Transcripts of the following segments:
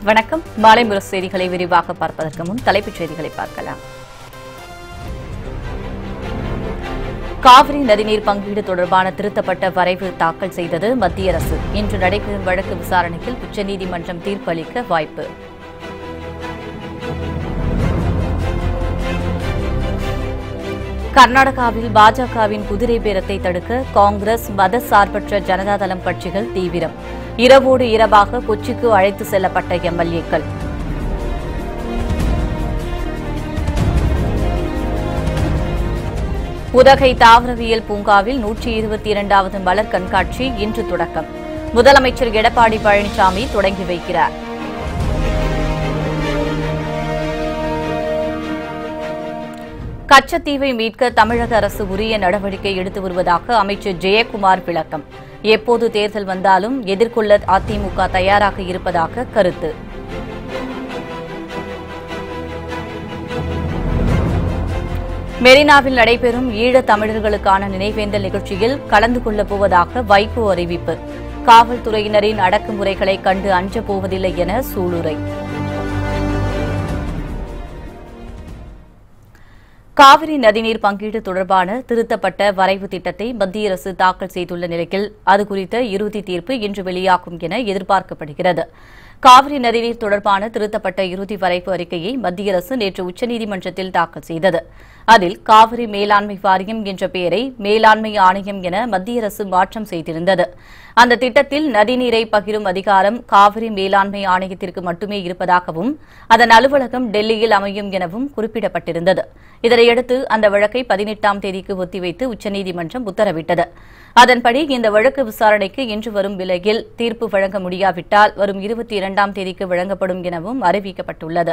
வணக்கம் மாலை முரசு செய்திகளை விரிவாக பார்ப்பதற்கு முன் தலைப்புச் செய்திகளை பார்க்கலாம் காவிரி நதிநீர் பங்கீடு தொடர்பான திருத்தப்பட்ட வரைவு தாக்கல் செய்தது மத்திய அரசு இன்று நடைபெறும் வழக்கு விசாரணையில் உச்சநீதிமன்றம் தீர்ப்பளிக்க வாய்ப்பு கர்நாடகாவில் பாஜகவின் குதிரை பேரத்தை தடுக்க காங்கிரஸ் மத சார்பற்ற ஜனதாதளம் கட்சிகள் தீவிரம் இரவோடு இரவாக கொச்சிக்கு அழைத்து செல்லப்பட்ட எம்எல்ஏக்கள் உதகை தாவரவியல் பூங்காவில் நூற்றி இருபத்தி இரண்டாவது மலர் கண்காட்சி இன்று தொடக்கம் முதலமைச்சர் எடப்பாடி பழனிசாமி தொடங்கி வைக்கிறார் கச்சத்தீவை மீட்க தமிழக அரசு உரிய நடவடிக்கை எடுத்து வருவதாக அமைச்சர் ஜெயக்குமார் விளக்கம் எப்போது தேர்தல் வந்தாலும் எதிர்கொள்ள அதிமுக தயாராக இருப்பதாக கருத்து மெரினாவில் நடைபெறும் ஈழத் தமிழர்களுக்கான நினைவேந்தல் நிகழ்ச்சியில் கலந்து கொள்ளப் போவதாக வைகோ அறிவிப்பு காவல்துறையினரின் அடக்குமுறைகளை கண்டு அஞ்சப் போவதில்லை என சூளுரை காவிரி நதிநீர் பங்கீடு தொடர்பான திருத்தப்பட்ட வரைவு திட்டத்தை மத்திய அரசு தாக்கல் செய்துள்ள நிலையில் அது குறித்த இறுதி தீர்ப்பு இன்று வெளியாகும் என எதிர்பார்க்கப்படுகிறது காவிரி நதிநீர் தொடர்பான திருத்தப்பட்ட இறுதி வரைவு அறிக்கையை மத்திய அரசு நேற்று உச்சநீதிமன்றத்தில் தாக்கல் செய்தது அதில் காவிரி மேலாண்மை வாரியம் என்ற பெயரை மேலாண்மை ஆணையம் என மத்திய அரசு மாற்றம் செய்திருந்தது அந்த திட்டத்தில் நதிநீரை பகிரும் அதிகாரம் காவிரி மேலாண்மை ஆணையத்திற்கு மட்டுமே இருப்பதாகவும் அதன் அலுவலகம் டெல்லியில் அமையும் எனவும் குறிப்பிடப்பட்டிருந்தது இதனையடுத்து அந்த வழக்கை பதினெட்டாம் தேதிக்கு ஒத்திவைத்து உச்சநீதிமன்றம் உத்தரவிட்டது அதன்படி இந்த வழக்கு விசாரணைக்கு இன்று வரும் நிலையில் தீர்ப்பு வழங்க முடியாவிட்டால் வரும் இருபத்தி இரண்டாம் தேதிக்கு வழங்கப்படும் எனவும் அறிவிக்கப்பட்டுள்ளது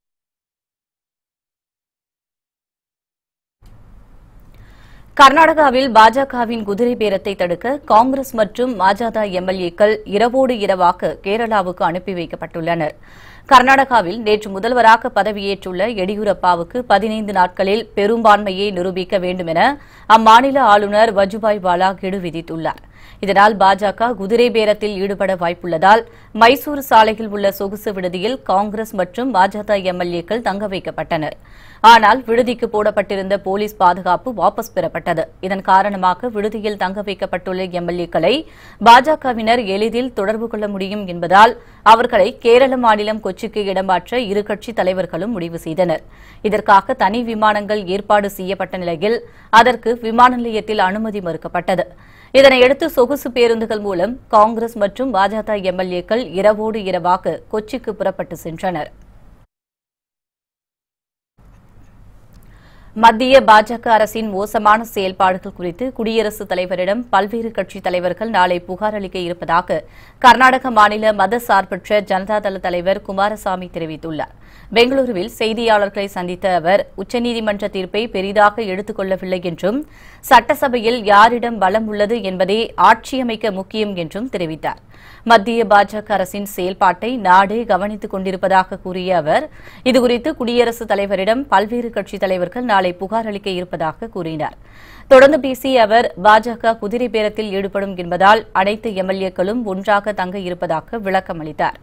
கர்நாடகாவில் பாஜகவின் குதிரை பேரத்தை தடுக்க காங்கிரஸ் மற்றும் பாஜக எம்எல்ஏக்கள் இரவோடு இரவாக கேரளாவுக்கு அனுப்பி வைக்கப்பட்டுள்ளனர் கர்நாடகாவில் நேற்று முதல்வராக பதவியேற்றுள்ள எடியூரப்பாவுக்கு பதினைந்து நாட்களில் பெரும்பான்மையை நிரூபிக்க வேண்டும் என அம்மாநில ஆளுநர் வஜுபாய் வாலா கெடு விதித்துள்ளார் இதனால் பாஜக குதிரை பேரத்தில் ஈடுபட வாய்ப்புள்ளதால் மைசூர் சாலையில் உள்ள சொகுசு விடுதியில் காங்கிரஸ் மற்றும் பாஜக எம்எல்ஏக்கள் தங்க வைக்கப்பட்டனர் ஆனால் விடுதிக்கு போடப்பட்டிருந்த போலீஸ் பாதுகாப்பு வாபஸ் பெறப்பட்டது இதன் காரணமாக விடுதியில் தங்க வைக்கப்பட்டுள்ள எம்எல்ஏக்களை பாஜகவினர் எளிதில் தொடர்பு கொள்ள முடியும் என்பதால் அவர்களை கேரள மாநிலம் கொச்சிக்கு இடமாற்ற இரு கட்சி தலைவர்களும் முடிவு செய்தனர் இதற்காக தனி விமானங்கள் ஏற்பாடு செய்யப்பட்ட நிலையில் அதற்கு விமான நிலையத்தில் அனுமதி மறுக்கப்பட்டது இதனையடுத்து சொகுசு பேருந்துகள் மூலம் காங்கிரஸ் மற்றும் பாஜக எம்எல்ஏக்கள் இரவோடு இரவாக கொச்சிக்கு புறப்பட்டு சென்றனர் மத்திய பாஜக அரசின் மோசமான செயல்பாடுகள் குறித்து குடியரசுத் தலைவரிடம் பல்வேறு கட்சித் தலைவர்கள் நாளை புகார் அளிக்க இருப்பதாக கர்நாடக மாநில மத சார்பற்ற ஜனதாதள தலைவர் குமாரசாமி தெரிவித்துள்ளார் பெங்களூருவில் செய்தியாளர்களை சந்தித்த அவர் உச்சநீதிமன்ற தீர்ப்பை பெரிதாக எடுத்துக் கொள்ளவில்லை என்றும் சட்டசபையில் யாரிடம் பலம் உள்ளது என்பதே ஆட்சியமைக்க முக்கியம் என்றும் தெரிவித்தார் மத்திய பாஜக அரசின் செயல்பாட்டை நாடே கவனித்துக் கொண்டிருப்பதாக கூறிய அவர் இதுகுறித்து குடியரசுத் தலைவரிடம் பல்வேறு கட்சித் தலைவர்கள் நாளை புகார் அளிக்க இருப்பதாக கூறினார் தொடர்ந்து பேசிய அவர் பாஜக குதிரை பேரத்தில் ஈடுபடும் என்பதால் அனைத்து எம்எல்ஏக்களும் ஒன்றாக தங்க இருப்பதாக விளக்கம் அளித்தார்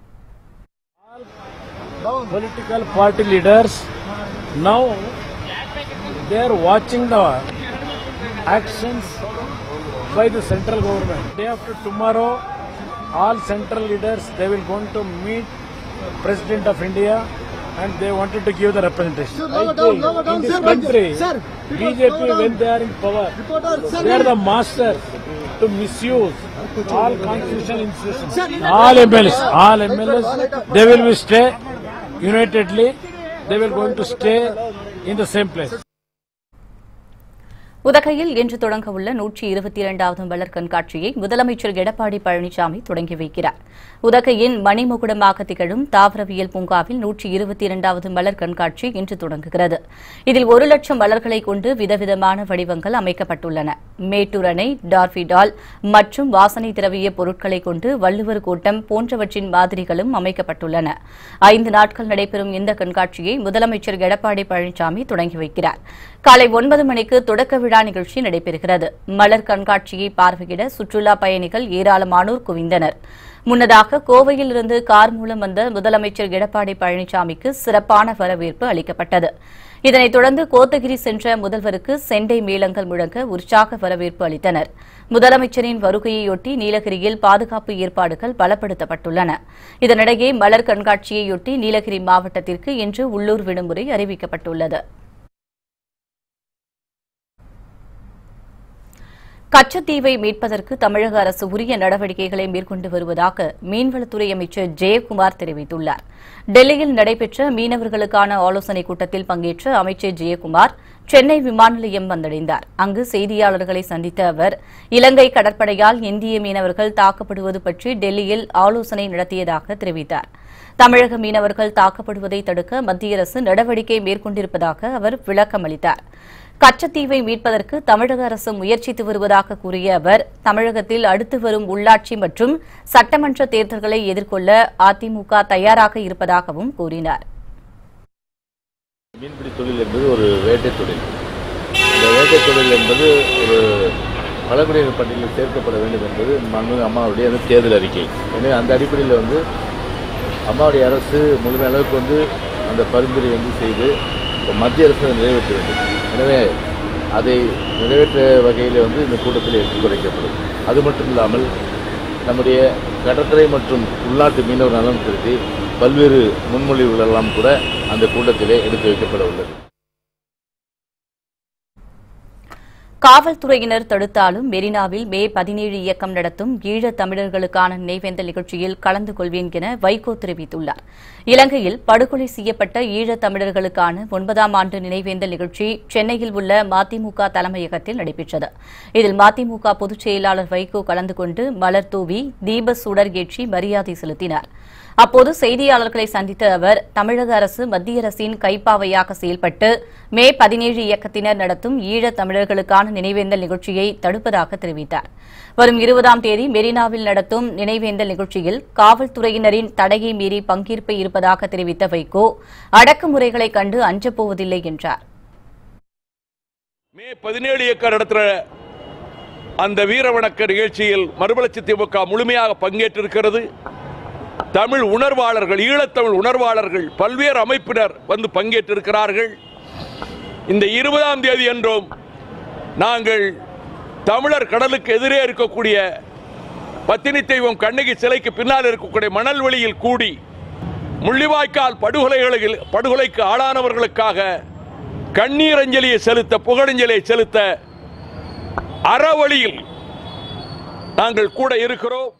political party leaders now they are watching the actions by the central government. Day after tomorrow, all central leaders they will going to meet President of India and they wanted to give the representation. Sir, I lower down, think lower down, in this sir. country, Sir, BJP when they are in power, Reporter, sir, they are the masters to misuse all constitutional institutions. Sir, All MLAs, all MLAs, they will be stay unitedly. They will going to stay in the same place. உதகையில் இன்று தொடங்கவுள்ள நூற்றி இருபத்தி இரண்டாவது மலர் கண்காட்சியை முதலமைச்சர் எடப்பாடி பழனிசாமி தொடங்கி வைக்கிறார் உதகையின் மணிமகுடமாக திகழும் தாவரவியல் பூங்காவில் நூற்றி இருபத்தி இரண்டாவது மலர் கண்காட்சி இன்று தொடங்குகிறது இதில் ஒரு லட்சம் மலர்களை கொண்டு விதவிதமான வடிவங்கள் அமைக்கப்பட்டுள்ளன மேட்டூர் அணை டார்பிடால் மற்றும் வாசனை திரவிய பொருட்களை கொண்டு வள்ளுவர் கூட்டம் போன்றவற்றின் மாதிரிகளும் அமைக்கப்பட்டுள்ளன ஐந்து நாட்கள் நடைபெறும் இந்த கண்காட்சியை முதலமைச்சர் எடப்பாடி பழனிசாமி தொடங்கி வைக்கிறார் காலை ஒன்பது மணிக்கு தொடக்க விழா நிகழ்ச்சி நடைபெறுகிறது மலர் கண்காட்சியை பார்வையிட சுற்றுலா பயணிகள் ஏராளமானோர் குவிந்தனர் முன்னதாக கோவையிலிருந்து கார் மூலம் வந்த முதலமைச்சர் எடப்பாடி பழனிசாமிக்கு சிறப்பான வரவேற்பு அளிக்கப்பட்டது இதனைத் தொடர்ந்து கோத்தகிரி சென்ற முதல்வருக்கு செண்டை மேளங்கள் முழங்க உற்சாக வரவேற்பு அளித்தனர் முதலமைச்சரின் வருகையையொட்டி நீலகிரியில் பாதுகாப்பு ஏற்பாடுகள் பலப்படுத்தப்பட்டுள்ளன இதனிடையே மலர் கண்காட்சியையொட்டி நீலகிரி மாவட்டத்திற்கு இன்று உள்ளூர் விடுமுறை அறிவிக்கப்பட்டுள்ளது கச்சத்தீவை மீட்பதற்கு தமிழக அரசு உரிய நடவடிக்கைகளை மேற்கொண்டு வருவதாக மீன்வளத்துறை அமைச்சர் ஜெயக்குமார் தெரிவித்துள்ளார் டெல்லியில் நடைபெற்ற மீனவர்களுக்கான ஆலோசனைக் கூட்டத்தில் பங்கேற்ற அமைச்சர் ஜெயக்குமார் சென்னை விமான நிலையம் வந்தடைந்தார் அங்கு செய்தியாளர்களை சந்தித்த அவர் இலங்கை கடற்படையால் இந்திய மீனவர்கள் தாக்கப்படுவது பற்றி டெல்லியில் ஆலோசனை நடத்தியதாக தெரிவித்தார் தமிழக மீனவர்கள் தாக்கப்படுவதை தடுக்க மத்திய அரசு நடவடிக்கை மேற்கொண்டிருப்பதாக அவர் விளக்கம் அளித்தார் கச்சத்தீவை மீட்பதற்கு தமிழக அரசு முயற்சித்து வருவதாக கூறிய அவர் தமிழகத்தில் அடுத்து வரும் உள்ளாட்சி மற்றும் சட்டமன்ற தேர்தல்களை எதிர்கொள்ள அதிமுக தயாராக இருப்பதாகவும் கூறினார் மீன்பிடி தொழில் என்பது ஒரு வேட்டை தொழில் இந்த வேட்டை தொழில் என்பது ஒரு பழங்குடியினர் பட்டியலில் சேர்க்கப்பட வேண்டும் என்பது மாண்புமிகு அம்மாவுடைய அந்த தேர்தல் அறிக்கை எனவே அந்த அடிப்படையில் வந்து அம்மாவுடைய அரசு முழுமை அளவுக்கு வந்து அந்த பரிந்துரை வந்து செய்து இப்ப மத்திய அரசு அதை நிறைவேற்ற வேண்டும் எனவே அதை நிறைவேற்ற வகையில் வந்து இந்த கூட்டத்தில் எடுத்துக்குறைக்கப்படும் அது மட்டும் இல்லாமல் நம்முடைய கடற்கரை மற்றும் உள்நாட்டு மீனவர் நலன் கருதி பல்வேறு முன்மொழிவுகள் எல்லாம் கூட அந்த கூட்டத்திலே எடுத்து வைக்கப்பட உள்ளது காவல்துறையினர் தடுத்தாலும் மெரினாவில் மே பதினேழு இயக்கம் நடத்தும் ஈழத் தமிழர்களுக்கான நினைவேந்தல் நிகழ்ச்சியில் கலந்து கொள்வேன் என வைகோ தெரிவித்துள்ளார் இலங்கையில் படுகொலை செய்யப்பட்ட ஈழத் தமிழர்களுக்கான ஒன்பதாம் ஆண்டு நினைவேந்தல் நிகழ்ச்சி சென்னையில் உள்ள மதிமுக தலைமையகத்தில் நடைபெற்றது இதில் மதிமுக பொதுச் செயலாளர் வைகோ கலந்து கொண்டு மலர் தூவி தீப சுடர் ஏற்றி மரியாதை செலுத்தினார் அப்போது செய்தியாளர்களை சந்தித்த அவர் தமிழக அரசு மத்திய அரசின் கைப்பாவையாக செயல்பட்டு மே பதினேழு இயக்கத்தினர் நடத்தும் ஈழத் தமிழர்களுக்கான நினைவேந்தல் நிகழ்ச்சியை தடுப்பதாக தெரிவித்தார் வரும் இருபதாம் தேதி மெரினாவில் நடத்தும் நினைவேந்தல் நிகழ்ச்சியில் காவல்துறையினரின் தடையை மீறி பங்கேற்பு இருப்பதாக தெரிவித்த வைகோ அடக்குமுறைகளை கண்டு அஞ்சப்போவதில்லை என்றார் மே பதினேழு ஏக்கர் நடத்துகிற அந்த வீர வணக்க நிகழ்ச்சியில் மறுமலர்ச்சி திமுக முழுமையாக பங்கேற்றிருக்கிறது தமிழ் உணர்வாளர்கள் ஈழத்தமிழ் உணர்வாளர்கள் பல்வேறு அமைப்பினர் வந்து பங்கேற்றிருக்கிறார்கள் இந்த இருபதாம் தேதி என்றும் நாங்கள் தமிழர் கடலுக்கு எதிரே இருக்கக்கூடிய பத்தினி தெய்வம் கண்ணகி சிலைக்கு பின்னால் இருக்கக்கூடிய மணல் வெளியில் கூடி முள்ளிவாய்க்கால் படுகொலைகளில் படுகொலைக்கு ஆளானவர்களுக்காக கண்ணீர் அஞ்சலியை செலுத்த புகழஞ்சலியை செலுத்த அறவழியில் நாங்கள் கூட இருக்கிறோம்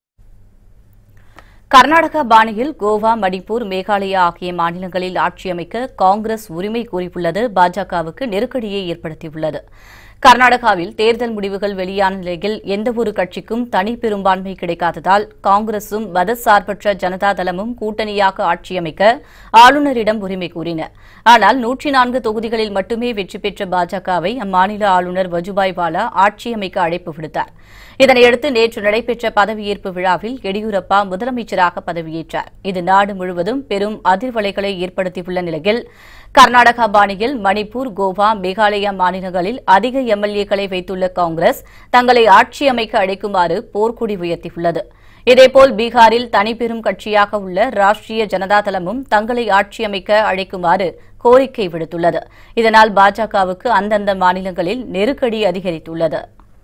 கர்நாடகா பாணியில் கோவா மணிப்பூர் மேகாலயா ஆகிய மாநிலங்களில் ஆட்சி அமைக்க காங்கிரஸ் உரிமை கோரியுள்ளது பாஜகவுக்கு நெருக்கடியை ஏற்படுத்தியுள்ளது கர்நாடகாவில் தேர்தல் முடிவுகள் வெளியான நிலையில் எந்தவொரு கட்சிக்கும் தனி பெரும்பான்மை கிடைக்காததால் காங்கிரசும் மதசார்பற்ற ஜனதா தளமும் கூட்டணியாக ஆட்சி அமைக்க ஆளுநரிடம் உரிமை கோரின ஆனால் நூற்றி நான்கு தொகுதிகளில் மட்டுமே வெற்றி பெற்ற பாஜகவை அம்மாநில ஆளுநர் வஜுபாய் வாலா ஆட்சி அமைக்க அழைப்பு விடுத்தார் இதனையடுத்து நேற்று நடைபெற்ற பதவியேற்பு விழாவில் எடியூரப்பா முதலமைச்சராக பதவியேற்றார் இது நாடு முழுவதும் பெரும் அதிர்வலைகளை ஏற்படுத்தியுள்ள நிலையில் கர்நாடகா பாணியில் மணிப்பூர் கோவா மேகாலயா மாநிலங்களில் அதிக எம்எல்ஏக்களை வைத்துள்ள காங்கிரஸ் தங்களை ஆட்சி அமைக்க அழைக்குமாறு போர்க்கொடி உயர்த்தியுள்ளது இதேபோல் பீகாரில் தனிப்பெரும் கட்சியாக உள்ள ராஷ்டிரிய ஜனதா தளமும் தங்களை ஆட்சி அமைக்க அழைக்குமாறு கோரிக்கை விடுத்துள்ளது இதனால் பாஜகவுக்கு அந்தந்த மாநிலங்களில் நெருக்கடி அதிகரித்துள்ளது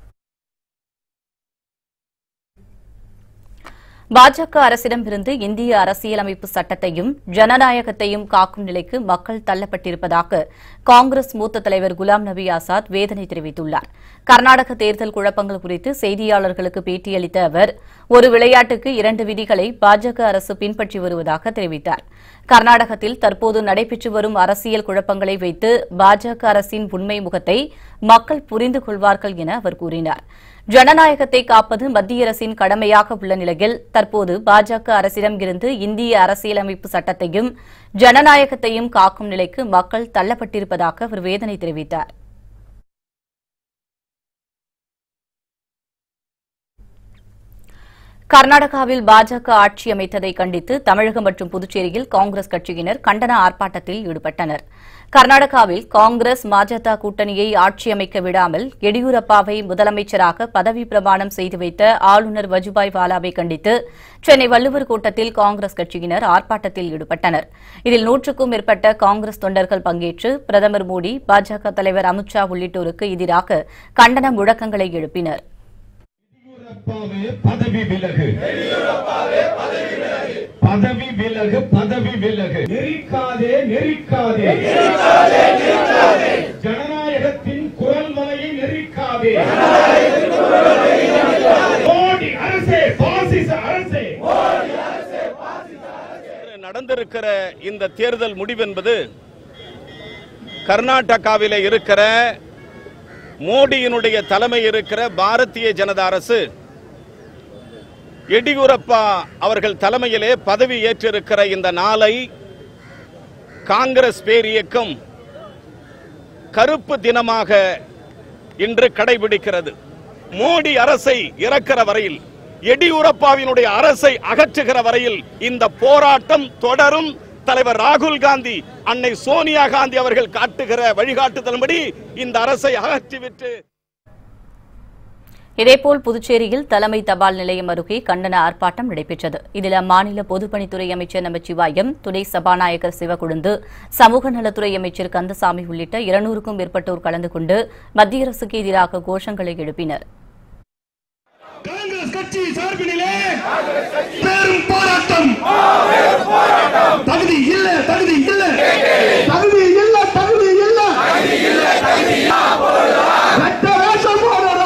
பாஜக அரசிடமிருந்து இந்திய அரசியலமைப்பு சட்டத்தையும் ஜனநாயகத்தையும் காக்கும் நிலைக்கு மக்கள் தள்ளப்பட்டிருப்பதாக காங்கிரஸ் மூத்த தலைவர் குலாம் நபி ஆசாத் வேதனை தெரிவித்துள்ளார் கர்நாடக தேர்தல் குழப்பங்கள் குறித்து செய்தியாளர்களுக்கு பேட்டியளித்த அவர் ஒரு விளையாட்டுக்கு இரண்டு விதிகளை பாஜக அரசு பின்பற்றி வருவதாக தெரிவித்தார் கர்நாடகத்தில் தற்போது நடைபெற்று வரும் அரசியல் குழப்பங்களை வைத்து பாஜக அரசின் உண்மை முகத்தை மக்கள் புரிந்து கொள்வார்கள் என அவர் கூறினார் ஜனநாயகத்தை காப்பது மத்திய அரசின் கடமையாக உள்ள நிலையில் தற்போது பாஜக அரசிடம் இருந்து இந்திய அரசியலமைப்பு சட்டத்தையும் ஜனநாயகத்தையும் காக்கும் நிலைக்கு மக்கள் தள்ளப்பட்டிருப்பதாக அவர் வேதனை தெரிவித்தார் கர்நாடகாவில் பாஜக ஆட்சி அமைத்ததை கண்டித்து தமிழகம் மற்றும் புதுச்சேரியில் காங்கிரஸ் கட்சியினர் கண்டன ஆர்ப்பாட்டத்தில் ஈடுபட்டனர் கர்நாடகாவில் காங்கிரஸ் பாஜக கூட்டணியை ஆட்சி அமைக்க விடாமல் எடியூரப்பாவை முதலமைச்சராக பதவி பிரமாணம் செய்து வைத்த ஆளுநர் வஜுபாய் வாலாவை கண்டித்து சென்னை வள்ளுவர் கோட்டத்தில் காங்கிரஸ் கட்சியினர் ஆர்ப்பாட்டத்தில் ஈடுபட்டனர் இதில் நூற்றுக்கும் மேற்பட்ட காங்கிரஸ் தொண்டர்கள் பங்கேற்று பிரதமர் மோடி பாஜக தலைவர் அமித்ஷா உள்ளிட்டோருக்கு எதிராக கண்டன முழக்கங்களை எழுப்பினர் எடியூரப்பாவே பதவி விலகு பதவி விலகு பதவி விலகு நெரிக்காதே நெரிக்காதே ஜனநாயகத்தின் குரல் வலையை நெரிக்காதே மோடி அரசே பாசிச அரசே நடந்திருக்கிற இந்த தேர்தல் முடிவென்பது கர்நாடகாவிலே இருக்கிற மோடியினுடைய தலைமை இருக்கிற பாரதிய ஜனதா அரசு எடியூரப்பா அவர்கள் தலைமையிலே பதவி ஏற்றிருக்கிற இந்த நாளை காங்கிரஸ் பேரியக்கம் கருப்பு தினமாக இன்று கடைபிடிக்கிறது மோடி அரசை இறக்கிற வரையில் எடியூரப்பாவினுடைய அரசை அகற்றுகிற வரையில் இந்த போராட்டம் தொடரும் தலைவர் ராகுல் காந்தி அன்னை சோனியா காந்தி அவர்கள் காட்டுகிற வழிகாட்டுதல்படி இந்த அரசை அகற்றிவிட்டு இதேபோல் புதுச்சேரியில் தலைமை தபால் நிலையம் அருகே கண்டன ஆர்ப்பாட்டம் நடைபெற்றது இதில் அம்மாநில பொதுப்பணித்துறை அமைச்சர் நமச்சிவாயம் துணை சபாநாயகர் சிவகுழுந்து சமூக நலத்துறை அமைச்சர் கந்தசாமி உள்ளிட்ட இருநூறுக்கும் மேற்பட்டோர் கலந்து கொண்டு மத்திய அரசுக்கு எதிராக கோஷங்களை எழுப்பினர் காங்கிரஸ் கட்சி சார்பினிலே பெரும் போராட்டம் தகுதி இல்ல தகுதி இல்ல தகுதி இல்ல தகுதி இல்ல சட்ட வேஷம் போடுறா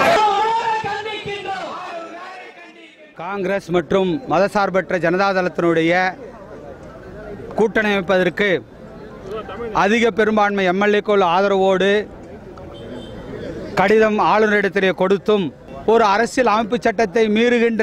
காங்கிரஸ் மற்றும் மதசார்பற்ற ஜனதாதளத்தினுடைய கூட்டணி அமைப்பதற்கு அதிக பெரும்பான்மை எம்எல்ஏக்கள் ஆதரவோடு கடிதம் ஆளுநரிடத்திலே கொடுத்தும் ஒரு அரசியல் அமைப்பு சட்டத்தை மீறுகின்ற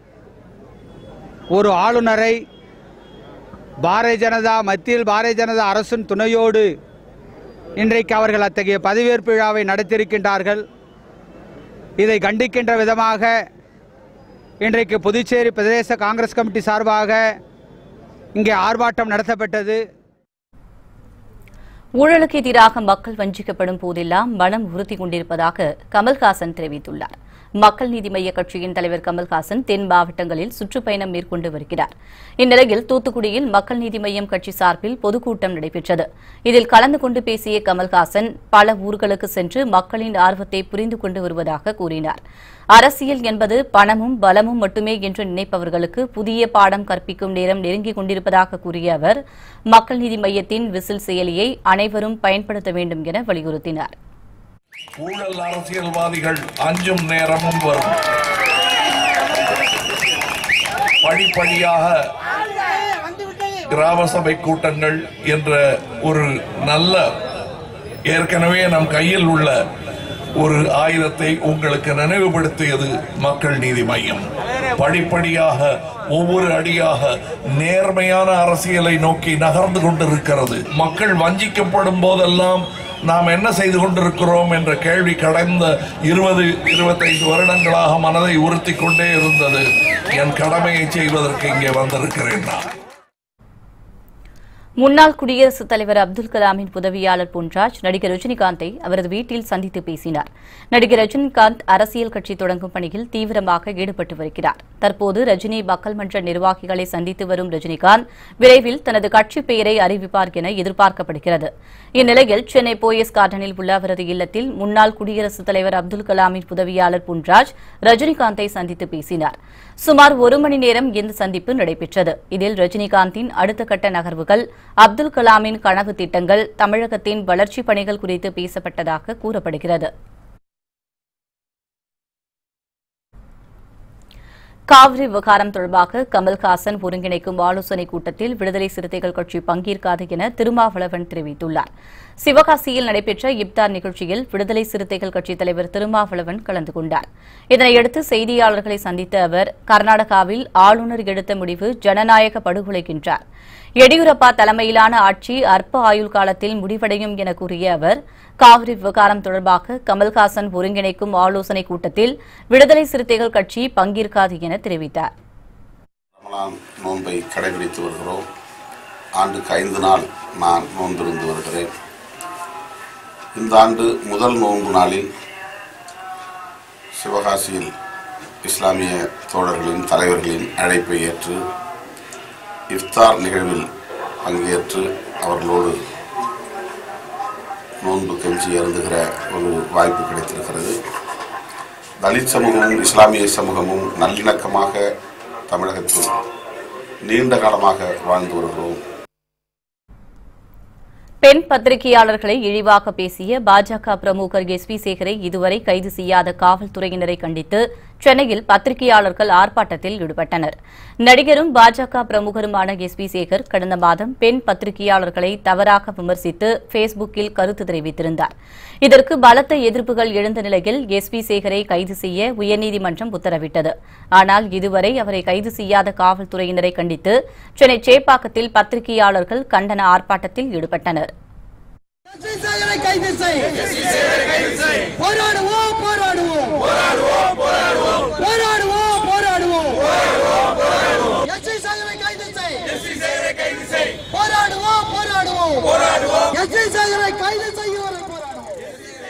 ஒரு ஆளுநரை பாரதிய ஜனதா மத்தியில் பாரதிய ஜனதா அரசின் துணையோடு இன்றைக்கு அவர்கள் அத்தகைய பதவியேற்பு விழாவை நடத்தியிருக்கின்றார்கள் இதை கண்டிக்கின்ற விதமாக இன்றைக்கு புதுச்சேரி பிரதேச காங்கிரஸ் கமிட்டி சார்பாக இங்கே ஆர்ப்பாட்டம் நடத்தப்பட்டது ஊழலுக்கு எதிராக மக்கள் வஞ்சிக்கப்படும் போதெல்லாம் மனம் உறுத்தி கொண்டிருப்பதாக கமல்ஹாசன் தெரிவித்துள்ளார் மக்கள் நீதி மய்ய கட்சியின் தலைவர் கமல்ஹாசன் தென் மாவட்டங்களில் சுற்றுப்பயணம் மேற்கொண்டு வருகிறார் இந்நிலையில் தூத்துக்குடியில் மக்கள் நீதி மய்யம் கட்சி சார்பில் பொதுக்கூட்டம் நடைபெற்றது இதில் கலந்து கொண்டு பேசிய கமல்ஹாசன் பல ஊர்களுக்கு சென்று மக்களின் ஆர்வத்தை புரிந்து கொண்டு வருவதாக கூறினார் அரசியல் என்பது பணமும் பலமும் மட்டுமே என்று நினைப்பவர்களுக்கு புதிய பாடம் கற்பிக்கும் நேரம் நெருங்கிக் கொண்டிருப்பதாக கூறிய அவர் மக்கள் நீதி மய்யத்தின் விசில் செயலியை அனைவரும் பயன்படுத்த வேண்டும் என வலியுறுத்தினார் ஊழல் அரசியல்வாதிகள் அஞ்சும் நேரமும் வரும் படிப்படியாக கிராம சபை கூட்டங்கள் என்ற ஒரு நல்ல ஏற்கனவே நம் கையில் உள்ள ஒரு ஆயுதத்தை உங்களுக்கு நினைவுபடுத்தியது மக்கள் நீதி மையம் படிப்படியாக ஒவ்வொரு அடியாக நேர்மையான அரசியலை நோக்கி நகர்ந்து கொண்டிருக்கிறது மக்கள் வஞ்சிக்கப்படும் போதெல்லாம் நாம் என்ன செய்து கொண்டிருக்கிறோம் என்ற கேள்வி கடந்த இருபது இருபத்தைந்து வருடங்களாக மனதை உறுத்தி கொண்டே இருந்தது என் கடமையை செய்வதற்கு இங்கே வந்திருக்கிறேன் நான் முன்னாள் குடியரசுத் தலைவர் அப்துல் கலாமின் உதவியாளர் பொன்ராஜ் நடிகர் ரஜினிகாந்தை அவரது வீட்டில் சந்தித்து பேசினார் நடிகர் ரஜினிகாந்த் அரசியல் கட்சி தொடங்கும் பணியில் தீவிரமாக ஈடுபட்டு வருகிறார் தற்போது ரஜினி மக்கள் மன்ற நிர்வாகிகளை சந்தித்து வரும் ரஜினிகாந்த் விரைவில் தனது கட்சி பெயரை அறிவிப்பார் என எதிர்பார்க்கப்படுகிறது இந்நிலையில் சென்னை போயஸ் கார்டனில் உள்ள அவரது இல்லத்தில் முன்னாள் குடியரசுத் தலைவர் அப்துல் கலாமின் உதவியாளர் பொன்ராஜ் ரஜினிகாந்தை சந்தித்து பேசினார் சுமார் ஒரு மணி நேரம் இந்த சந்திப்பு நடைபெற்றது இதில் ரஜினிகாந்தின் அடுத்த கட்ட நகர்வுகள் அப்துல் கலாமின் கனவு திட்டங்கள் தமிழகத்தின் வளர்ச்சிப் பணிகள் குறித்து பேசப்பட்டதாக கூறப்படுகிறது காவிரி விவகாரம் தொடர்பாக கமல்ஹாசன் ஒருங்கிணைக்கும் ஆலோசனைக் கூட்டத்தில் விடுதலை சிறுத்தைகள் கட்சி பங்கேற்காது என திருமாவளவன் தெரிவித்துள்ளார் சிவகாசியில் நடைபெற்ற இப்தார் நிகழ்ச்சியில் விடுதலை சிறுத்தைகள் கட்சித் தலைவர் திருமாவளவன் கலந்து கொண்டார் இதனையடுத்து செய்தியாளர்களை சந்தித்த அவர் கர்நாடகாவில் ஆளுநர் எடுத்த முடிவு ஜனநாயக படுகொலை என்றார் எடியூரப்பா தலைமையிலான ஆட்சி அற்ப ஆயுள் காலத்தில் முடிவடையும் என கூறிய அவர் காவிரி விவகாரம் தொடர்பாக கமல்ஹாசன் ஒருங்கிணைக்கும் ஆலோசனைக் கூட்டத்தில் விடுதலை சிறுத்தைகள் கட்சி பங்கேற்காது என தெரிவித்தார் ரமலான் நோன்பை கடைபிடித்து வருகிறோம் ஆண்டுக்கு ஐந்து நாள் நான் நோன்பிருந்து வருகிறேன் இந்த ஆண்டு முதல் நோன்பு நாளில் சிவகாசியில் இஸ்லாமிய தோழர்களின் தலைவர்களின் அழைப்பை ஏற்று இஃப்தார் நிகழ்வில் பங்கேற்று அவர்களோடு நோன்பு கஞ்சி அருந்துகிற ஒரு வாய்ப்பு கிடைத்திருக்கிறது தலித் சமூகமும் இஸ்லாமிய சமூகமும் நல்லிணக்கமாக தமிழகத்தில் நீண்ட காலமாக வாழ்ந்து வருகிறோம் பெண் பத்திரிகையாளர்களை இழிவாக பேசிய பாஜக பிரமுகர் எஸ் பி சேகரை இதுவரை கைது செய்யாத காவல்துறையினரை கண்டித்து சென்னையில் பத்திரிகையாளர்கள் ஆர்ப்பாட்டத்தில் ஈடுபட்டனர் நடிகரும் பாஜக பிரமுகருமான எஸ் பி சேகர் கடந்த மாதம் பெண் பத்திரிகையாளர்களை தவறாக விமர்சித்து பேஸ்புக்கில் கருத்து தெரிவித்திருந்தார் இதற்கு பலத்த எதிர்ப்புகள் எழுந்த நிலையில் எஸ் பி சேகரை கைது செய்ய உயர்நீதிமன்றம் உத்தரவிட்டது ஆனால் இதுவரை அவரை கைது செய்யாத காவல்துறையினரை கண்டித்து சென்னை சேப்பாக்கத்தில் பத்திரிகையாளர்கள் கண்டன ஆர்ப்பாட்டத்தில் ஈடுபட்டனர் சேகரை கைது செய் போராடுவோம் போராடுவோம் போராடுவோம் போராடுவோம் எஸ் சி சேகரை கைது செய் போராடுவோம் போராடுவோம் எஸ் சி சேகரை கைது செய்யும் போராடுவோம்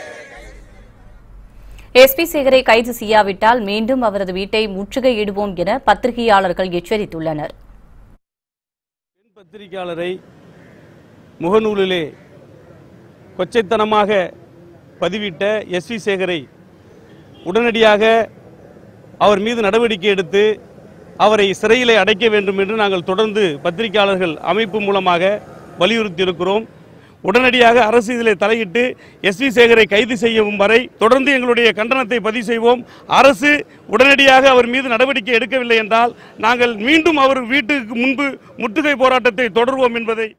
எஸ்பி சேகரை கைது செய்யாவிட்டால் மீண்டும் அவரது வீட்டை முற்றுகையிடுவோம் என பத்திரிகையாளர்கள் எச்சரித்துள்ளனர் பத்திரிகையாளரை முகநூலிலே கொச்சைத்தனமாக பதிவிட்ட எஸ் வி சேகரை உடனடியாக அவர் மீது நடவடிக்கை எடுத்து அவரை சிறையிலே அடைக்க வேண்டும் என்று நாங்கள் தொடர்ந்து பத்திரிகையாளர்கள் அமைப்பு மூலமாக வலியுறுத்தி இருக்கிறோம் உடனடியாக அரசு இதிலே தலையிட்டு எஸ் வி சேகரை கைது செய்யும் வரை தொடர்ந்து எங்களுடைய கண்டனத்தை பதிவு செய்வோம் அரசு உடனடியாக அவர் மீது நடவடிக்கை எடுக்கவில்லை என்றால் நாங்கள் மீண்டும் அவர் வீட்டுக்கு முன்பு முற்றுகை போராட்டத்தை தொடர்வோம் என்பதை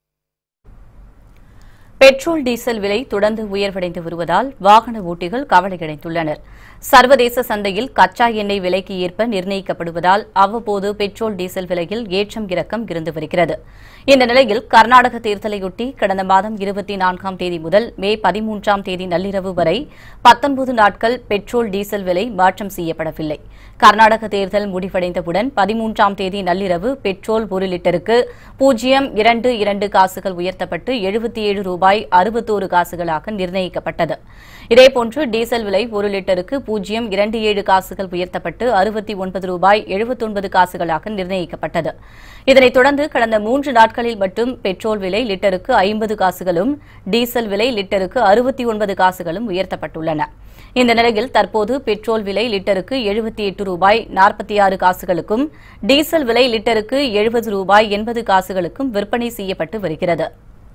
பெட்ரோல் டீசல் விலை தொடர்ந்து உயர்வடைந்து வருவதால் வாகன ஓட்டிகள் கவலையடைந்துள்ளனர் சர்வதேச சந்தையில் கச்சா எண்ணெய் விலைக்கு ஏற்ப நிர்ணயிக்கப்படுவதால் அவ்வப்போது பெட்ரோல் டீசல் விலையில் ஏற்றம் இறக்கம் இருந்து வருகிறது இந்த நிலையில் கர்நாடக தேர்தலையொட்டி கடந்த மாதம் இருபத்தி நான்காம் தேதி முதல் மே பதிமூன்றாம் தேதி நள்ளிரவு வரை பத்தொன்பது நாட்கள் பெட்ரோல் டீசல் விலை மாற்றம் செய்யப்படவில்லை கர்நாடக தேர்தல் முடிவடைந்தவுடன் பதிமூன்றாம் தேதி நள்ளிரவு பெட்ரோல் ஒரு லிட்டருக்கு பூஜ்ஜியம் இரண்டு இரண்டு காசுகள் உயர்த்தப்பட்டு எழுபத்தி ஏழு ரூபாய் அறுபத்தோரு காசுகளாக நிர்ணயிக்கப்பட்டது இதேபோன்று டீசல் விலை ஒரு லிட்டருக்கு பூஜ்ஜியம் இரண்டு ஏழு காசுகள் உயர்த்தப்பட்டு அறுபத்தி ஒன்பது ரூபாய் எழுபத்தொன்பது காசுகளாக நிர்ணயிக்கப்பட்டது இதனைத் தொடர்ந்து கடந்த மூன்று நாட்களில் மட்டும் பெட்ரோல் விலை லிட்டருக்கு ஐம்பது காசுகளும் டீசல் விலை லிட்டருக்கு அறுபத்தி ஒன்பது காசுகளும் உயர்த்தப்பட்டுள்ளன இந்த நிலையில் தற்போது பெட்ரோல் விலை லிட்டருக்கு எழுபத்தி எட்டு ரூபாய் நாற்பத்தி ஆறு காசுகளுக்கும் டீசல் விலை லிட்டருக்கு எழுபது ரூபாய் எண்பது காசுகளுக்கும் விற்பனை செய்யப்பட்டு வருகிறது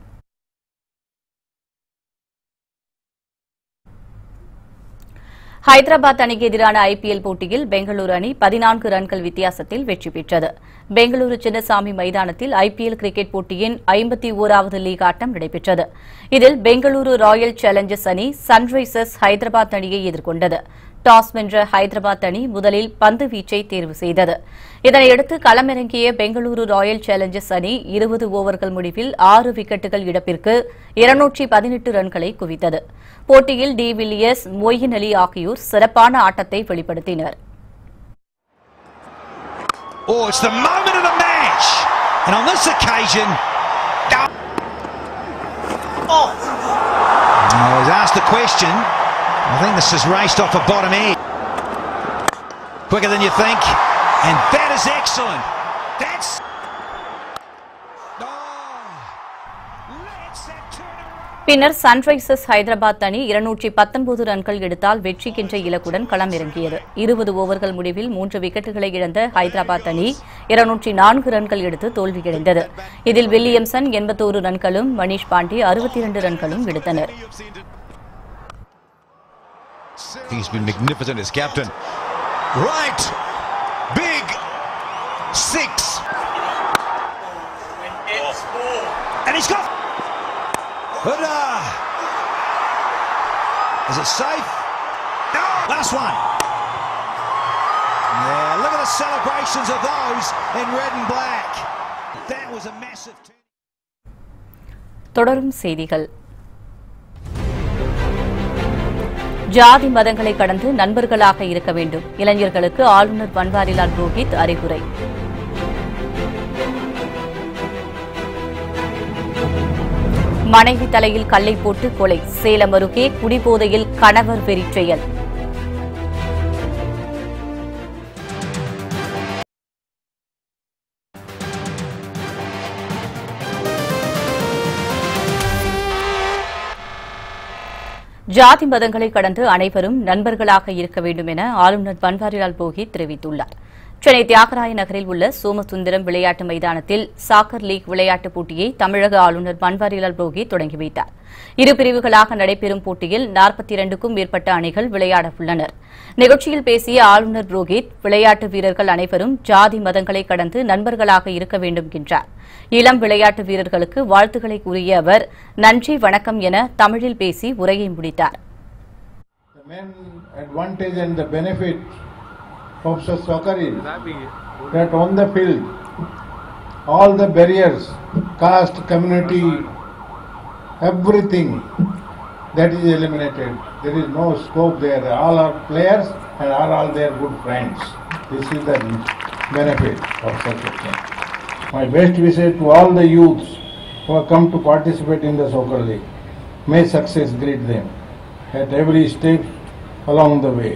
ஹைதராபாத் அணிக்கு எதிரான ஐபிஎல் போட்டியில் பெங்களூரு அணி பதினான்கு ரன்கள் வித்தியாசத்தில் வெற்றி பெற்றது பெங்களூரு சின்னசாமி மைதானத்தில் ஐபிஎல் கிரிக்கெட் போட்டியின் ஐம்பத்தி ஓராவது லீக் ஆட்டம் நடைபெற்றது இதில் பெங்களூரு ராயல் சேலஞ்சர்ஸ் அணி சன்ரைசர்ஸ் ஹைதராபாத் அணியை எதிர்கொண்டது டாஸ் வென்ற ஹைதராபாத் அணி முதலில் பந்து வீச்சை தேர்வு செய்தது இதனையடுத்து களமிறங்கிய பெங்களூரு ராயல் சேலஞ்சர்ஸ் அணி இருபது ஓவர்கள் முடிவில் ஆறு விக்கெட்டுகள் இழப்பிற்கு இருநூற்றி பதினெட்டு ரன்களை குவித்தது போட்டியில் டி வில்லியர்ஸ் மொய்யின் அலி ஆகியோர் சிறப்பான ஆட்டத்தை வெளிப்படுத்தினர் Oh, it's the moment of the match. And on this occasion, oh. I was asked the question. I think this is raced off a bottom edge. Quicker than you think. And that is excellent. That's. பின்னர் Sunrisers Hyderabad அணி இருநூற்றி பத்தொன்பது ரன்கள் எடுத்தால் வெற்றிக்கென்ற இலக்குடன் களம் இறங்கியது இருபது ஓவர்கள் முடிவில் மூன்று விக்கெட்டுகளை இழந்த ஹைதராபாத் அணி இருநூற்றி நான்கு ரன்கள் எடுத்து தோல்வியடைந்தது இதில் வில்லியம்சன் எண்பத்தோரு ரன்களும் மணீஷ் பாண்டே அறுபத்தி இரண்டு ரன்களும் எடுத்தனர் He's been magnificent as captain. Right. Big. Six. And he's got. But, uh, is it safe? No. Last one. Yeah, look at the celebrations of those in red and black. That was a massive. தொடரும் செய்திகள் ஜாதி மதங்களை கடந்து நண்பர்களாக இருக்க வேண்டும் இளைஞர்களுக்கு ஆளுநர் பன்வாரிலால் புரோஹித் அறிவுரை மனைவி தலையில் கல்லை போட்டு கொலை சேலம் அருகே குடிபோதையில் கணவர் வெறிச் செயல் ஜாதி மதங்களை கடந்து அனைவரும் நண்பர்களாக இருக்க வேண்டும் என ஆளுநர் பன்வாரிலால் புரோஹித் தெரிவித்துள்ளார் சென்னை தியாகராய நகரில் உள்ள சோமசுந்தரம் விளையாட்டு மைதானத்தில் சாக்கர் லீக் விளையாட்டுப் போட்டியை தமிழக ஆளுநர் பன்வாரிலால் புரோஹித் தொடங்கி வைத்தார் இரு பிரிவுகளாக நடைபெறும் போட்டியில் நாற்பத்தி இரண்டுக்கும் மேற்பட்ட அணிகள் விளையாட உள்ளனர் நிகழ்ச்சியில் பேசிய ஆளுநர் புரோஹித் விளையாட்டு வீரர்கள் அனைவரும் ஜாதி மதங்களை கடந்து நண்பர்களாக இருக்க வேண்டும் என்றார் இளம் விளையாட்டு வீரர்களுக்கு வாழ்த்துக்களை கூறிய அவர் நன்றி வணக்கம் என தமிழில் பேசி உரையை முடித்தார் The main advantage and the benefit of such soccer is that on the field, all the barriers, caste, community, everything that is eliminated. There is no scope there. All are players and are all their good friends. This is the benefit of such a thing. My best wishes to all the youths who have come to participate in the soccer league. May success greet them at every step along the way.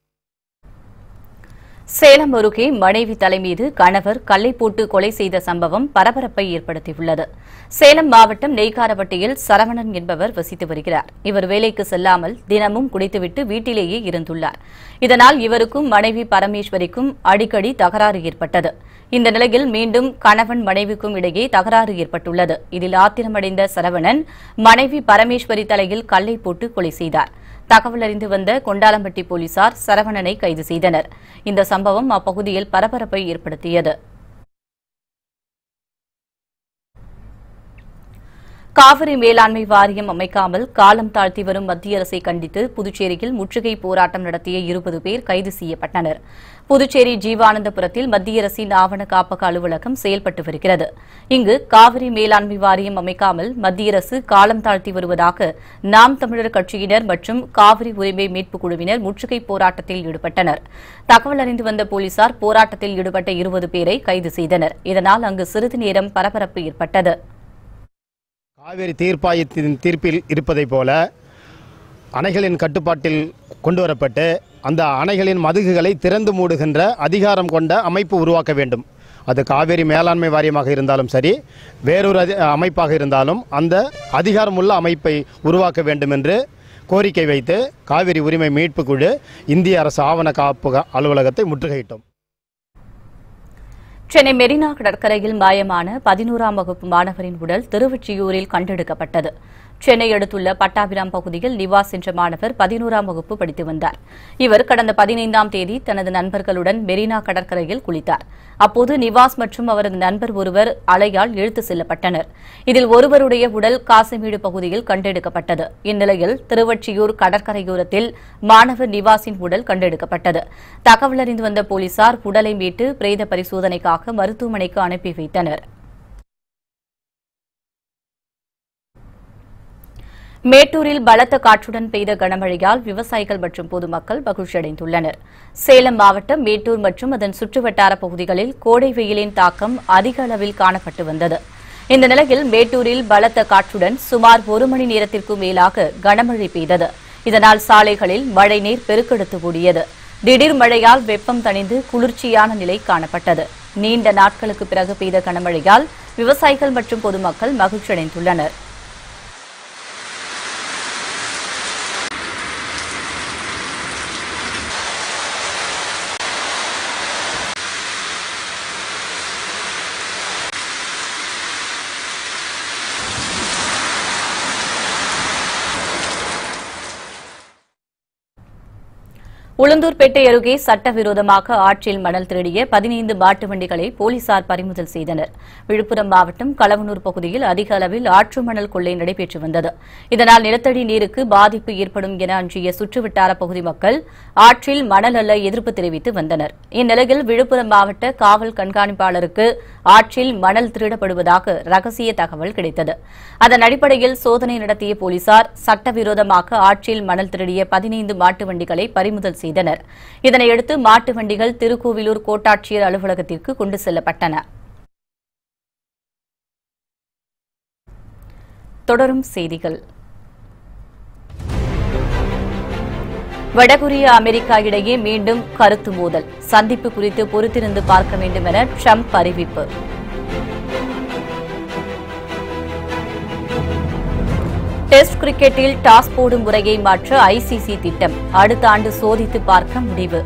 Salem அருகே மனைவி தலைமீது கணவர் கல்லை போட்டு கொலை செய்த சம்பவம் பரபரப்பை ஏற்படுத்தியுள்ளது சேலம் மாவட்டம் நெய்க்காரப்பட்டியில் சரவணன் என்பவர் வசித்து வருகிறார் இவர் வேலைக்கு செல்லாமல் தினமும் குடித்துவிட்டு வீட்டிலேயே இருந்துள்ளார் இதனால் இவருக்கும் மனைவி பரமேஸ்வரிக்கும் அடிக்கடி தகராறு ஏற்பட்டது இந்த நிலையில் மீண்டும் கணவன் மனைவிக்கும் இடையே தகராறு ஏற்பட்டுள்ளது இதில் ஆத்திரமடைந்த சரவணன் மனைவி பரமேஸ்வரி தலையில் கல்லை போட்டு கொலை செய்தார் தகவல் அறிந்து வந்த கொண்டாலம்பட்டி போலீசார் சரவணனை கைது செய்தனர் இந்த சம்பவம் அப்பகுதியில் பரபரப்பை ஏற்படுத்தியது காவிரி மேலாண்மை வாரியம் அமைக்காமல் காலம் தாழ்த்தி வரும் மத்திய அரசை கண்டித்து புதுச்சேரியில் முற்றுகை போராட்டம் நடத்திய இருபது பேர் கைது செய்யப்பட்டனர் புதுச்சேரி ஜீவானந்தபுரத்தில் மத்திய அரசின் ஆவண காப்பக அலுவலகம் செயல்பட்டு வருகிறது இங்கு காவிரி மேலாண்மை வாரியம் அமைக்காமல் மத்திய அரசு காலம் தாழ்த்தி வருவதாக நாம் தமிழர் கட்சியினர் மற்றும் காவிரி உரிமை மீட்புக் குழுவினர் முற்றுகை போராட்டத்தில் ஈடுபட்டனர் தகவல் அறிந்து வந்த போலீசார் போராட்டத்தில் ஈடுபட்ட இருபது பேரை கைது செய்தனர் இதனால் அங்கு சிறிது நேரம் பரபரப்பு ஏற்பட்டது காவேரி தீர்ப்பாயத்தின் தீர்ப்பில் இருப்பதைப் போல அணைகளின் கட்டுப்பாட்டில் கொண்டு வரப்பட்டு அந்த அணைகளின் மதுகுகளை திறந்து மூடுகின்ற அதிகாரம் கொண்ட அமைப்பு உருவாக்க வேண்டும் அது காவேரி மேலாண்மை வாரியமாக இருந்தாலும் சரி வேறொரு அதி- அமைப்பாக இருந்தாலும் அந்த அதிகாரமுள்ள அமைப்பை உருவாக்க வேண்டும் என்று கோரிக்கை வைத்து காவிரி உரிமை மீட்புக் குழு இந்திய அரசு ஆவண காப்பக அலுவலகத்தை முற்றுகையிட்டோம் சென்னை மெரினா கடற்கரையில் மாயமான பதினோராம் வகுப்பு மாணவரின் உடல் திருவொற்றியூரில் கண்டெடுக்கப்பட்டது சென்னை அடுத்துள்ள பட்டாபிராம் பகுதியில் நிவாஸ் என்ற மாணவர் பதினோராம் வகுப்பு படித்து வந்தார் இவர் கடந்த பதினைந்தாம் தேதி தனது நண்பர்களுடன் மெரினா கடற்கரையில் குளித்தார் அப்போது நிவாஸ் மற்றும் அவரது நண்பர் ஒருவர் அலையால் இழுத்து செல்லப்பட்டனர் இதில் ஒருவருடைய உடல் காசிமேடு பகுதியில் கண்டெடுக்கப்பட்டது இந்நிலையில் திருவொற்றியூர் கடற்கரையோரத்தில் மாணவர் நிவாஸின் உடல் கண்டெடுக்கப்பட்டது தகவல் அறிந்து வந்த போலீசார் உடலை மீட்டு பிரேத பரிசோதனைக்காக மருத்துவமனைக்கு அனுப்பி வைத்தனர் மேட்டூரில் பலத்த காற்றுடன் பெய்த கனமழையால் விவசாயிகள் மற்றும் பொதுமக்கள் மகிழ்ச்சியடைந்துள்ளனர் சேலம் மாவட்டம் மேட்டூர் மற்றும் அதன் சுற்றுவட்டார பகுதிகளில் கோடை வெயிலின் தாக்கம் அதிக அளவில் காணப்பட்டு வந்தது இந்த நிலையில் மேட்டூரில் பலத்த காற்றுடன் சுமார் ஒரு மணி நேரத்திற்கும் மேலாக கனமழை பெய்தது இதனால் சாலைகளில் மழைநீர் பெருக்கெடுத்து ஓடியது திடீர் மழையால் வெப்பம் தணிந்து குளிர்ச்சியான நிலை காணப்பட்டது நீண்ட நாட்களுக்கு பிறகு பெய்த கனமழையால் விவசாயிகள் மற்றும் பொதுமக்கள் மகிழ்ச்சியடைந்துள்ளனர் உளுந்தூர்பேட்டை அருகே சட்டவிரோதமாக ஆற்றில் மணல் திருடிய பதினைந்து மாட்டு வண்டிகளை போலீசார் பறிமுதல் செய்தனர் விழுப்புரம் மாவட்டம் களவனூர் பகுதியில் அதிக அளவில் ஆற்று மணல் கொள்ளை நடைபெற்று வந்தது இதனால் நிலத்தடி நீருக்கு பாதிப்பு ஏற்படும் என அஞ்சிய சுற்றுவட்டார பகுதி மக்கள் ஆற்றில் மணல் அள்ள எதிர்ப்பு தெரிவித்து வந்தனர் இந்நிலையில் விழுப்புரம் மாவட்ட காவல் கண்காணிப்பாளருக்கு ஆற்றில் மணல் திருடப்படுவதாக ரகசிய தகவல் கிடைத்தது அதன் அடிப்படையில் சோதனை நடத்திய போலீசார் சட்டவிரோதமாக ஆற்றில் மணல் திருடிய பதினைந்து மாட்டு வண்டிகளை பறிமுதல் செய்தனர் இதனையடுத்து மாட்டு வண்டிகள் திருக்கோவிலூர் கோட்டாட்சியர் அலுவலகத்திற்கு கொண்டு செல்லப்பட்டன தொடரும் செய்திகள் வடகொரியா அமெரிக்கா இடையே மீண்டும் கருத்து மோதல் சந்திப்பு குறித்து பொறுத்திருந்து பார்க்க வேண்டும் என ட்ரம்ப் அறிவிப்பு டெஸ்ட் கிரிக்கெட்டில் டாஸ் போடும் முறையை மாற்ற ஐசிசி திட்டம் அடுத்த ஆண்டு சோதித்து பார்க்க முடிவு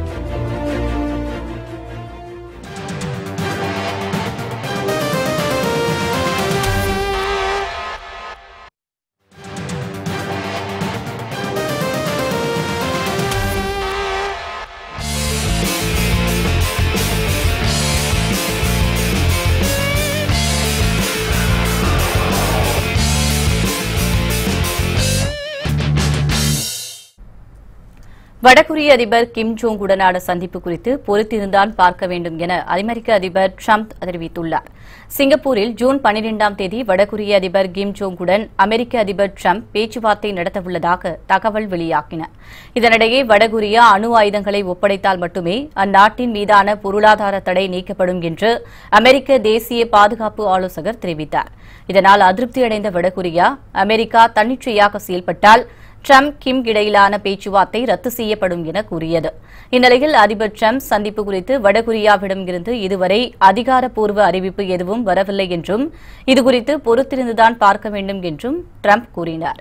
வடகொரிய அதிபர் கிம் ஜோங் உடனான சந்திப்பு குறித்து பொறுத்திருந்தான் பார்க்க வேண்டும் என அமெரிக்க அதிபர் ட்ரம்ப் தெரிவித்துள்ளார் சிங்கப்பூரில் ஜூன் பனிரெண்டாம் தேதி வடகொரிய அதிபர் கிம் ஜோங் உடன் அமெரிக்க அதிபர் ட்ரம்ப் பேச்சுவார்த்தை நடத்தவுள்ளதாக தகவல் வெளியாகின இதனிடையே வடகொரியா அணு ஆயுதங்களை ஒப்படைத்தால் மட்டுமே அந்நாட்டின் மீதான பொருளாதார தடை நீக்கப்படும் என்று அமெரிக்க தேசிய பாதுகாப்பு ஆலோசகர் தெரிவித்தார் இதனால் அதிருப்தியடைந்த வடகொரியா அமெரிக்கா தன்னிச்சையாக செயல்பட்டால் ட்ரம்ப் கிம் இடையிலான பேச்சுவார்த்தை ரத்து செய்யப்படும் என கூறியது இந்நிலையில் அதிபர் ட்ரம்ப் சந்திப்பு குறித்து வடகொரியாவிடம் இருந்து இதுவரை அதிகாரப்பூர்வ அறிவிப்பு எதுவும் வரவில்லை என்றும் இதுகுறித்து பொறுத்திருந்துதான் பார்க்க வேண்டும் என்றும் ட்ரம்ப் கூறினார்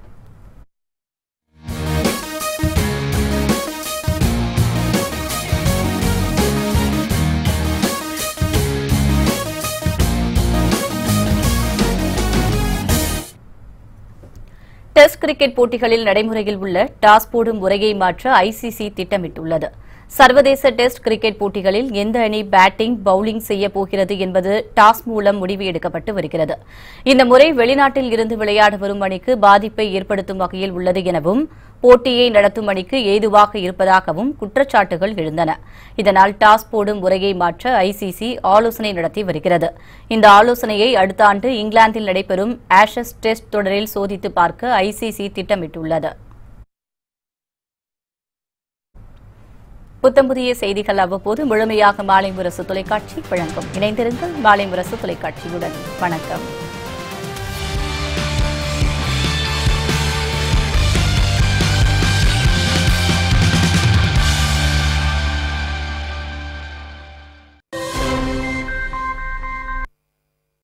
டெஸ்ட் கிரிக்கெட் போட்டிகளில் நடைமுறையில் உள்ள டாஸ் போடும் முறையை மாற்ற ஐசிசி திட்டமிட்டுள்ளது சர்வதேச டெஸ்ட் கிரிக்கெட் போட்டிகளில் எந்த அணி பேட்டிங் பவுலிங் செய்ய போகிறது என்பது டாஸ் மூலம் முடிவு எடுக்கப்பட்டு வருகிறது இந்த முறை வெளிநாட்டில் இருந்து விளையாட வரும் அணிக்கு பாதிப்பை ஏற்படுத்தும் வகையில் உள்ளது எனவும் போட்டியை நடத்தும் அணிக்கு ஏதுவாக இருப்பதாகவும் குற்றச்சாட்டுகள் எழுந்தன இதனால் டாஸ் போடும் முறையை மாற்ற ஐசிசி ஆலோசனை நடத்தி வருகிறது இந்த ஆலோசனையை அடுத்த ஆண்டு இங்கிலாந்தில் நடைபெறும் ஆஷஸ் டெஸ்ட் தொடரில் சோதித்து பார்க்க ஐசிசி திட்டமிட்டுள்ளது புத்தம் புதிய செய்திகள் அவ்வப்போது முழுமையாக மாலை முரசு தொலைக்காட்சி வழங்கும் இணைந்திருங்கள் மாலை முரசு தொலைக்காட்சியுடன் வணக்கம்